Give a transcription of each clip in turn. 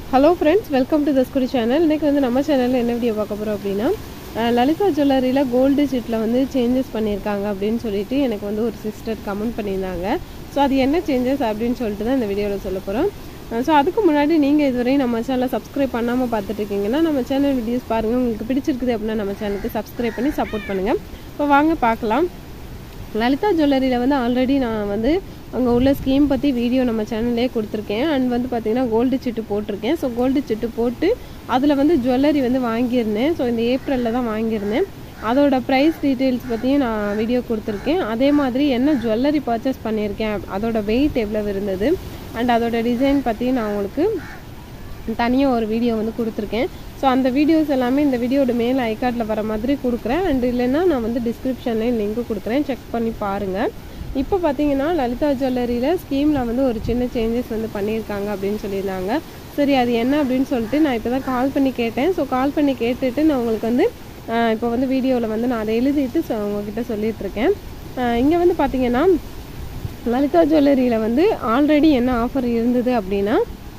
hello friends welcome to தஸ்குடி channel இன்றைக்கி வந்து நம்ம சேனலில் என்ன வீடியோ பார்க்க போகிறோம் அப்படின்னா அஹ், லலிதா ஜுவல்லரியில் கோல்டு ஷீட்டில் வந்து சேஞ்சஸ் பண்ணியிருக்காங்க அப்படின்னு சொல்லிட்டு எனக்கு வந்து ஒரு சிஸ்டர் கமெண்ட் பண்ணியிருந்தாங்க ஸோ அது என்ன சேஞ்சஸ் அப்படின்னு சொல்லிட்டு தான் இந்த வீடியோவில் சொல்ல போகிறோம் ஸோ அதுக்கு முன்னாடி நீங்கள் இதுவரையும் நம்ம சேனலை சப்ஸ்கிரைப் பண்ணாமல் பார்த்துட்டு இருக்கீங்கன்னா நம்ம சேனல் வீடியோஸ் பாருங்கள் உங்களுக்கு பிடிச்சிருக்குது அப்படின்னா நம்ம சேனலுக்கு சப்ஸ்கிரைப் பண்ணி சப்போர்ட் பண்ணுங்கள் இப்போ வாங்க பார்க்கலாம் லலிதா ஜுவல்லரியில் வந்து ஆல்ரெடி நான் வந்து அங்கே உள்ள ஸ்கீம் பற்றி வீடியோ நம்ம சேனல்லே கொடுத்துருக்கேன் அண்ட் வந்து பார்த்தீங்கன்னா கோல்டு சிட்டு போட்டிருக்கேன் ஸோ கோல்டு சிட்டு போட்டு அதில் வந்து ஜுவல்லரி வந்து வாங்கியிருந்தேன் ஸோ இந்த ஏப்ரலில் தான் வாங்கியிருந்தேன் அதோட ப்ரைஸ் டீட்டெயில்ஸ் பற்றியும் நான் வீடியோ கொடுத்துருக்கேன் அதே மாதிரி என்ன ஜுவல்லரி பர்ச்சேஸ் பண்ணியிருக்கேன் அதோட வெயிட் எவ்வளவு இருந்தது அண்ட் அதோட டிசைன் பற்றியும் நான் உங்களுக்கு தனியாக ஒரு வீடியோ வந்து கொடுத்துருக்கேன் ஸோ அந்த வீடியோஸ் எல்லாமே இந்த வீடியோட மேல் ஐகார்டில் வர மாதிரி கொடுக்குறேன் அண்ட் இல்லைன்னா நான் வந்து டிஸ்கிரிப்ஷன்லேயும் லிங்க் கொடுக்குறேன் செக் பண்ணி பாருங்கள் இப்போ பார்த்தீங்கன்னா லலிதா ஜுவல்லரியில் ஸ்கீமில் வந்து ஒரு சின்ன சேஞ்சஸ் வந்து பண்ணியிருக்காங்க அப்படின்னு சொல்லியிருந்தாங்க சரி அது என்ன அப்படின்னு சொல்லிட்டு நான் இப்போ தான் கால் பண்ணி கேட்டேன் ஸோ கால் பண்ணி கேட்டுட்டு நான் உங்களுக்கு வந்து ஆஹ், இப்போ வந்து வீடியோவில் வந்து நான் அதை எழுதிட்டு சொ- உங்ககிட்ட சொல்லிட்டு இருக்கேன் இங்கே வந்து பார்த்தீங்கன்னா லலிதா ஜுவல்லரியில் வந்து ஆல்ரெடி என்ன ஆஃபர் இருந்தது அப்படின்னா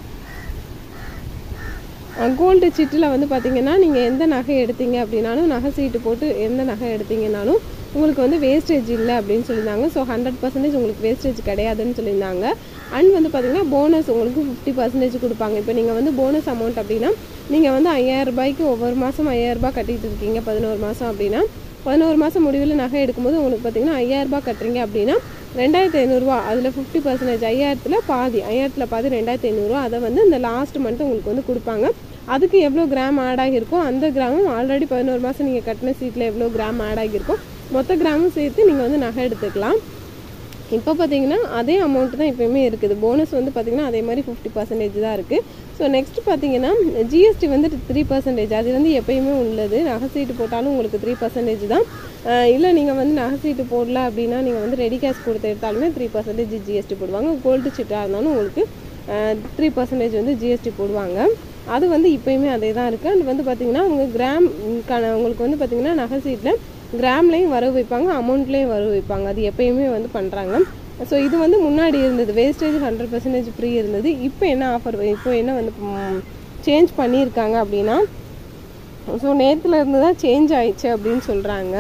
கோல்டு சிட்டில் வந்து பார்த்தீங்கன்னா நீங்கள் எந்த நகை எடுத்தீங்க அப்படின்னாலும் நகை சீட்டு போட்டு எந்த நகை எடுத்தீங்கனாலும் உங்களுக்கு வந்து வேஸ்டேஜ் இல்லை அப்படின்னு சொல்லியிருந்தாங்க ஸோ ஹண்ட்ரட் பர்சன்டேஜ் உங்களுக்கு வேஸ்டேஜ் கிடையாதுன்னு சொல்லியிருந்தாங்க அண்ட் வந்து பார்த்தீங்கன்னா போனஸ் உங்களுக்கு ஃபிஃப்டி பர்சன்டேஜ் கொடுப்பாங்க இப்போ நீங்கள் வந்து போனஸ் அமௌண்ட் அப்படின்னா நீங்கள் வந்து ஐயாயிரம் ரூபாய்க்கு ஒவ்வொரு மாதம் ஐயாயிரம் ரூபாய் கட்டிட்டு இருக்கீங்க பதினோரு மாதம் அப்படின்னா பதினோரு மாதம் முடிவில் நகை எடுக்கும்போது உங்களுக்கு பார்த்தீங்கன்னா ஐயாயிரம் ரூபாய் கட்டுறீங்க அப்படின்னா ரெண்டாயிரத்தி ஐநூறுரூவா அதில் ஃபிஃப்டி பர்சன்டேஜ் ஐயாயிரத்தில் பாதி ஐயாயிரத்தில் பாதி ரெண்டாயிரத்தி ஐநூறுரூவா அதை வந்து இந்த லாஸ்ட் மந்த் உங்களுக்கு வந்து கொடுப்பாங்க அதுக்கு எவ்வளோ கிராம் ஆட் ஆகியிருக்கோ அந்த கிராமும் ஆல்ரெடி பதினோரு மாதம் நீங்கள் கட்டின சீட்டில் எவ்வளோ கிராம் ஆட் ஆகியிருக்கோ மொத்த கிராமும் சேர்த்து நீங்கள் வந்து நகை எடுத்துக்கலாம் இப்போ பார்த்தீங்கன்னா அதே அமௌண்ட் தான் எப்பயுமே இருக்குது போனஸ் வந்து பார்த்தீங்கன்னா அதே மாதிரி ஃபிஃப்டி பர்சன்டேஜ் தான் இருக்குது ஸோ நெக்ஸ்ட் பார்த்தீங்கன்னா ஜிஎஸ்டி வந்து த்ரீ பர்சன்டேஜ் அது வந்து எப்பயுமே உள்ளது நகை சீட்டு போட்டாலும் உங்களுக்கு த்ரீ பர்சன்டேஜ் தான் இல்லை நீங்கள் வந்து நகை சீட்டு போடல அப்படின்னா நீங்கள் வந்து ரெடி கேஷ் கொடுத்து எடுத்தாலுமே த்ரீ பர்சன்டேஜ் ஜிஎஸ்டி போடுவாங்க கோல்டு சீட்டாக இருந்தாலும் உங்களுக்கு த்ரீ பர்சன்டேஜ் வந்து ஜிஎஸ்டி போடுவாங்க அது வந்து இப்போயுமே அதே தான் இருக்குது அண்ட் வந்து பார்த்தீங்கன்னா அவங்க கிராம் க்கான உங்களுக்கு வந்து பார்த்தீங்கன்னா நகை சீட்டில் கிராம்லேயும் வரவு வைப்பாங்க அமௌண்ட்லேயும் வரவு வைப்பாங்க அது எப்பயுமே வந்து பண்ணுறாங்க ஸோ இது வந்து முன்னாடி இருந்தது வேஸ்டேஜ் ஹண்ட்ரட் பர்சன்டேஜ் ஃப்ரீ இருந்தது இப்போ என்ன ஆஃபர் இப்போ என்ன வந்து சேஞ்ச் பண்ணியிருக்காங்க அப்படின்னா ஸோ நேற்றுல இருந்து தான் சேஞ்ச் ஆயிடுச்சு அப்படின்னு சொல்கிறாங்க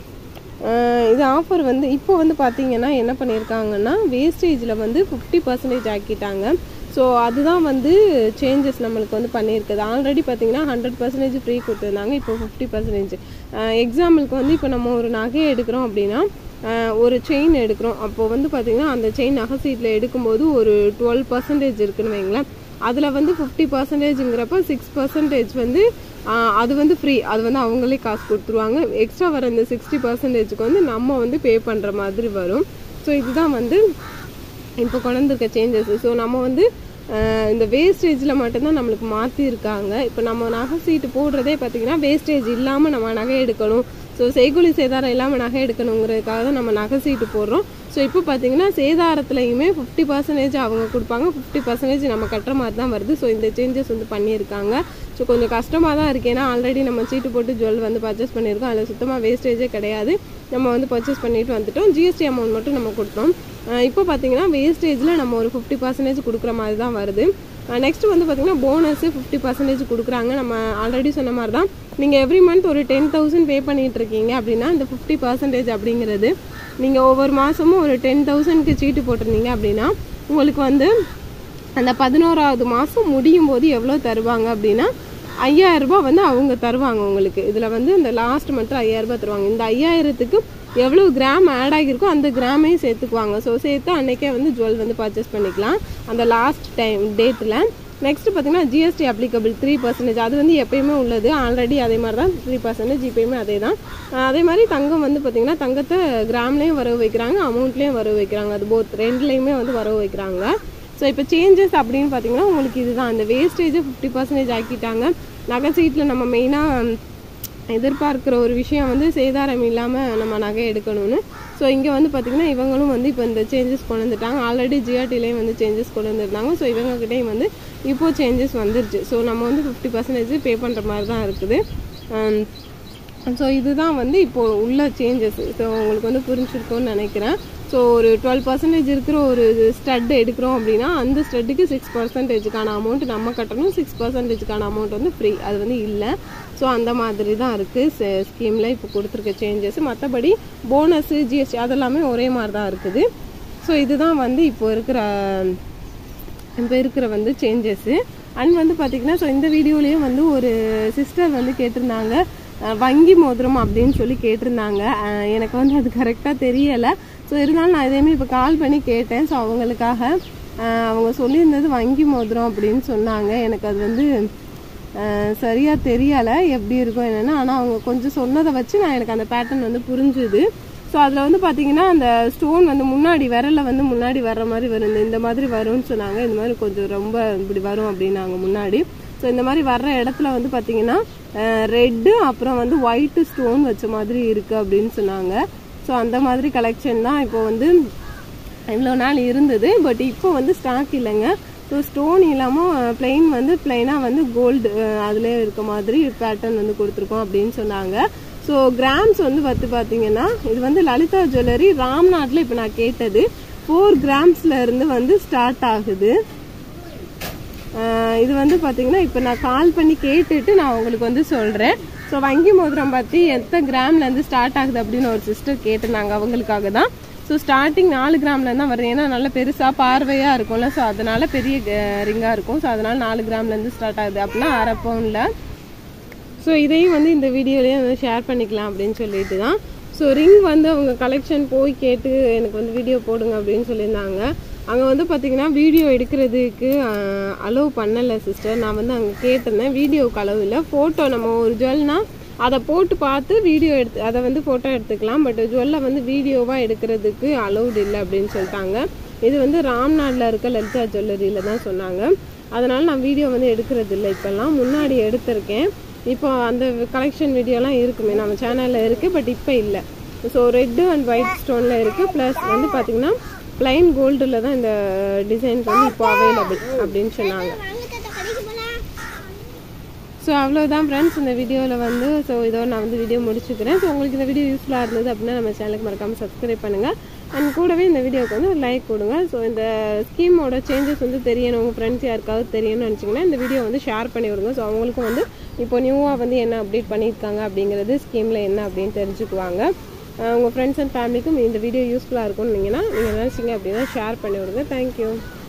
இது ஆஃபர் வந்து இப்போ வந்து பார்த்தீங்கன்னா என்ன பண்ணியிருக்காங்கன்னா வேஸ்டேஜில் வந்து ஃபிஃப்டி பர்சன்டேஜ் ஆக்கிட்டாங்க ஸோ அதுதான் வந்து சேஞ்சஸ் நம்மளுக்கு வந்து பண்ணியிருக்குது ஆல்ரெடி பார்த்தீங்கன்னா ஹண்ட்ரட் பர்சன்டேஜ் ஃப்ரீ கொடுத்துருந்தாங்க இப்போ ஃபிஃப்டி பர்சன்டேஜ் எக்ஸாம்பிளுக்கு வந்து இப்போ நம்ம ஒரு நகை எடுக்கிறோம் அப்படின்னா ஆஹ் ஒரு செயின் எடுக்கிறோம் அப்போ வந்து பார்த்தீங்கன்னா அந்த செயின் நகை சீட்டில் எடுக்கும்போது ஒரு டுவெல் பர்சன்டேஜ் இருக்குன்னு வைங்களேன் அதில் வந்து ஃபிஃப்டி பர்சன்டேஜுங்கிறப்ப சிக்ஸ் பர்சன்டேஜ் வந்து ஆஹ் அது வந்து ஃப்ரீ அது வந்து அவங்களே காசு கொடுத்துருவாங்க எக்ஸ்ட்ரா வர இந்த சிக்ஸ்டி பர்சன்டேஜுக்கு வந்து நம்ம வந்து பே பண்ணுற மாதிரி வரும் ஸோ இதுதான் வந்து இப்போ கொண்டு வந்திருக்க சேஞ்சஸ் ஸோ நம்ம வந்து ஆஹ் இந்த வேஸ்டேஜில் மட்டும்தான் நம்மளுக்கு மாற்றிருக்காங்க இப்போ நம்ம நகை சீட்டு போடுறதே பார்த்தீங்கன்னா வேஸ்டேஜ் இல்லாமல் நம்ம நகை எடுக்கணும் ஸோ செய்கூலி சேதாரம் இல்லாமல் நகை எடுக்கணுங்கிறதுக்காக தான் நம்ம நகை சீட்டு போடுறோம் ஸோ இப்போ பார்த்தீங்கன்னா சேதாரத்துலையுமே ஃபிஃப்டி பர்சன்டேஜ் அவங்க கொடுப்பாங்க ஃபிஃப்டி பர்சன்டேஜ் நம்ம கட்டுற மாதிரி தான் வருது ஸோ இந்த சேஞ்சஸ் வந்து பண்ணியிருக்காங்க ஸோ கொஞ்சம் கஷ்டமாக தான் இருக்குது ஏன்னா ஆல்ரெடி நம்ம சீட்டு போட்டு ஜுவல் வந்து பர்ச்சேஸ் பண்ணியிருக்கோம் அதில் சுத்தமாக வேஸ்டேஜே கிடையாது நம்ம வந்து பர்ச்சேஸ் பண்ணிட்டு வந்துட்டோம் ஜிஎஸ்டி அமௌண்ட் மட்டும் நம்ம கொடுத்தோம் அஹ் இப்போ பார்த்தீங்கன்னா வேஸ்டேஜில் நம்ம ஒரு ஃபிஃப்டி பர்சன்டேஜ் கொடுக்குற மாதிரி தான் வருது நெக்ஸ்ட் வந்து பார்த்தீங்கன்னா போனஸ் ஃபிஃப்டி பர்சன்டேஜ் கொடுக்குறாங்க நம்ம ஆல்ரெடி சொன்ன மாதிரி தான் நீங்கள் எவ்ரி மந்த் ஒரு டென் தௌசண்ட் பே பண்ணிட்டு இருக்கீங்க அப்படின்னா இந்த ஃபிஃப்டி பர்சன்டேஜ் அப்படிங்கிறது நீங்கள் ஒவ்வொரு மாதமும் ஒரு டென் தௌசண்ட்க்கு சீட்டு போட்டிருந்தீங்க அப்படின்னா உங்களுக்கு வந்து அந்த பதினோராவது மாதம் முடியும் போது எவ்வளோ தருவாங்க அப்படின்னா ஐயாயிரம் ரூபாய் வந்து அவங்க தருவாங்க உங்களுக்கு இதில் வந்து இந்த லாஸ்ட் மட்டும் ஐயாயிரம் ரூபாய் தருவாங்க இந்த ஐயாயிரத்துக்கு எவ்வளோ கிராம் ஆட் ஆகியிருக்கோ அந்த கிராமையும் சேர்த்துக்குவாங்க ஸோ சேர்த்து அன்னைக்கே வந்து ஜுவல் வந்து பர்ச்சேஸ் பண்ணிக்கலாம் அந்த லாஸ்ட் டைம் டேட்டில் நெக்ஸ்ட் பார்த்தீங்கன்னா ஜிஎஸ்டி அப்ளிகபிள் த்ரீ பர்சன்டேஜ் அது வந்து எப்பயுமே உள்ளது ஆல்ரெடி அதே மாதிரி தான் த்ரீ பர்சன்டேஜ் இப்பயுமே அதே தான் அஹ் அதே மாதிரி தங்கம் வந்து பார்த்தீங்கன்னா தங்கத்தை கிராம்லேயும் வரவு வைக்கிறாங்க அமௌண்ட்லேயும் வரவு வைக்கிறாங்க அது போத் ரெண்டுலேயுமே வந்து வரவு வைக்கிறாங்க ஸோ இப்போ சேஞ்சஸ் அப்படின்னு பார்த்தீங்கன்னா உங்களுக்கு இதுதான் அந்த வேஸ்டேஜ் ஃபிஃப்டி பர்சன்டேஜ் ஆக்கிட்டாங்க நகை சீட்டில் நம்ம மெயினாக எதிர்பார்க்குற ஒரு விஷயம் வந்து சேதாரம் இல்லாமல் நம்ம நகை எடுக்கணும்னு ஸோ இங்கே வந்து பார்த்திங்கன்னா இவங்களும் வந்து இப்போ இந்த சேஞ்சஸ் கொண்டு வந்துட்டாங்க ஆல்ரெடி ஜிஆர்டிலையும் வந்து சேஞ்சஸ் கொண்டு வந்திருந்தாங்க ஸோ இவங்ககிட்டயும் வந்து இப்போ சேஞ்சஸ் வந்துருச்சு ஸோ நம்ம வந்து ஃபிஃப்டி பர்சன்டேஜ் பே பண்ணுற மாதிரி தான் இருக்குது ஸோ இதுதான் வந்து இப்போ உள்ள சேஞ்சஸ் ஸோ உங்களுக்கு வந்து புரிஞ்சிருக்கும்னு நினைக்கிறேன் ஸோ ஒரு டுவெல் பர்சன்டேஜ் இருக்கிற ஒரு ஸ்டட் எடுக்கிறோம் அப்படின்னா அந்த ஸ்டட்டுக்கு சிக்ஸ் பர்சன்டேஜுக்கான அமௌண்ட் நம்ம கட்டணும் சிக்ஸ் பர்சன்டேஜுக்கான அமௌண்ட் வந்து ஃப்ரீ அது வந்து இல்லை ஸோ அந்த மாதிரி தான் இருக்குது ஸ்கீமில் இப்போ கொடுத்துருக்க சேஞ்சஸ் மற்றபடி போனஸு ஜிஎஸ்டி அதெல்லாமே ஒரே மாதிரி தான் இருக்குது ஸோ இதுதான் வந்து இப்போ இருக்கிற இப்போ இருக்கிற வந்து சேஞ்சஸ்ஸு அண்ட் வந்து பார்த்திங்கன்னா ஸோ இந்த வீடியோலேயும் வந்து ஒரு சிஸ்டர் வந்து கேட்டிருந்தாங்க அஹ், வங்கி மோதிரம் அப்படின்னு சொல்லி கேட்டிருந்தாங்க அஹ், எனக்கு வந்து அது கரெக்டாக தெரியலை ஸோ இருந்தாலும் நான் எதையுமே இப்போ கால் பண்ணி கேட்டேன் ஸோ அவங்களுக்காக அஹ், அவங்க சொல்லியிருந்தது வங்கி மோதிரம் அப்படின்னு சொன்னாங்க எனக்கு அது வந்து அஹ், சரியா தெரியலை எப்படி இருக்கும் என்னென்னு ஆனால் அவங்க கொஞ்சம் சொன்னதை வச்சு நான் எனக்கு அந்த பேட்டர்ன் வந்து புரிஞ்சுது ஸோ அதில் வந்து பார்த்தீங்கன்னா அந்த ஸ்டோன் வந்து முன்னாடி விரலில் வந்து முன்னாடி வர்ற மாதிரி வரும் இந்த- இந்த மாதிரி வரும்னு சொன்னாங்க இந்த மாதிரி கொஞ்சம் ரொம்ப இப்படி வரும் அப்படின்னாங்க முன்னாடி ஸோ இந்த மாதிரி வர்ற இடத்துல வந்து பார்த்தீங்கன்னா ரெட்டு அப்புறம் வந்து ஒயிட்டு ஸ்டோன் வச்ச மாதிரி இருக்குது அப்படின்னு சொன்னாங்க ஸோ அந்த மாதிரி கலெக்ஷன் தான் இப்போ வந்து இவ்வளோ நாள் இருந்தது பட் இப்போ வந்து ஸ்டாக் இல்லைங்க ஸோ ஸ்டோன் இல்லாமல் பிளெயின் வந்து பிளெயினாக வந்து கோல்டு அதிலே இருக்க மாதிரி பேட்டர்ன் வந்து கொடுத்துருக்கோம் அப்படின்னு சொன்னாங்க ஸோ கிராம்ஸ் வந்து பார்த்து பார்த்தீங்கன்னா இது வந்து லலிதா ஜுவல்லரி ராம்நாட்டில் இப்போ நான் கேட்டது ஃபோர் கிராம்ஸ்ல இருந்து வந்து ஸ்டார்ட் ஆகுது ஆஹ் இது வந்து பார்த்தீங்கன்னா இப்போ நான் கால் பண்ணி கேட்டுட்டு நான் உங்களுக்கு வந்து சொல்கிறேன் ஸோ வங்கி மோதிரம் பற்றி எத்தனை கிராம்லேருந்து ஸ்டார்ட் ஆகுது அப்படின்னு ஒரு சிஸ்டர் கேட்டிருந்தாங்க அவங்களுக்காக தான் ஸோ ஸ்டார்டிங் நாலு கிராம்லேருந்து தான் வருது ஏன்னா நல்ல பெருசாக பார்வையாக இருக்கும்ல ஸோ அதனால பெரிய ரிங்காக இருக்கும் ஸோ அதனால நாலு கிராம்லேருந்து ஸ்டார்ட் ஆகுது அப்படின்னா அரை பவுனில் ஸோ இதையும் வந்து இந்த வீடியோலேயே வந்து ஷேர் பண்ணிக்கலாம் அப்படின்னு சொல்லிட்டு தான் ஸோ ரிங் வந்து அவங்க கலெக்ஷன் போய் கேட்டு எனக்கு வந்து வீடியோ போடுங்க அப்படின்னு சொல்லியிருந்தாங்க அங்கே வந்து பார்த்தீங்கன்னா வீடியோ எடுக்கிறதுக்கு அலோவ் பண்ணலை சிஸ்டர் நான் வந்து அங்கே கேட்டிருந்தேன் வீடியோவுக்கு அளவு இல்லை ஃபோட்டோ நம்ம ஒரு ஜுவல்னா அதை போட்டு பார்த்து வீடியோ எடுத்து அதை வந்து ஃபோட்டோ எடுத்துக்கலாம் பட் ஜுவல்லை வந்து வீடியோவாக எடுக்கிறதுக்கு அலௌட் இல்லை அப்படின்னு சொல்லிட்டாங்க இது வந்து ராம்நாட்டில் இருக்க லலிதா ஜுவல்லரியில் தான் சொன்னாங்க அதனால் நான் வீடியோ வந்து எடுக்கிறது இல்லை இப்போல்லாம் முன்னாடி எடுத்திருக்கேன் இப்போ அந்த கலெக்ஷன் வீடியோலாம் இருக்குமே நம்ம சேனலில் இருக்குது பட் இப்போ இல்லை ஸோ ரெட்டு அண்ட் ஒயிட் ஸ்டோனில் இருக்குது ப்ளஸ் வந்து பார்த்திங்கன்னா plain கோல்டில் தான் இந்த டிசைன்ஸ் வந்து இப்போ அவைலபிள் அப்படின்னு சொன்னாங்க ஸோ அவ்வளோதான் ஃப்ரெண்ட்ஸ் இந்த வீடியோவில் வந்து ஸோ இதோட நான் வந்து வீடியோ முடிச்சுக்கிறேன் ஸோ உங்களுக்கு இந்த வீடியோ யூஸ்ஃபுல்லாக இருந்தது அப்படின்னா நம்ம சேனலுக்கு மறக்காமல் சப்ஸ்கிரைப் பண்ணுங்கள் அண்ட் கூடவே இந்த வீடியோக்கு வந்து ஒரு லைக் கொடுங்க ஸோ இந்த ஸ்கீமோட சேஞ்சஸ் வந்து தெரியணும் உங்கள் ஃப்ரெண்ட்ஸ் யாருக்காவது தெரியணும்னு நினச்சிங்கன்னா இந்த வீடியோ வந்து ஷேர் பண்ணி விடுங்க ஸோ அவங்களுக்கும் வந்து இப்போ நியூவாக வந்து என்ன அப்டேட் பண்ணியிருக்காங்க அப்படிங்கிறது ஸ்கீமில் என்ன அப்படின்னு தெரிஞ்சுக்குவாங்க அஹ் உங்கள் ஃப்ரெண்ட்ஸ் அண்ட் ஃபேமிலிக்கும் இந்த வீடியோ யூஸ்ஃபுல்லாக இருக்கும்னு நீங்கன்னா நீங்கள் நினச்சிங்க அப்படின்னா ஷேர் பண்ணி விடுங்க தேங்க்யூ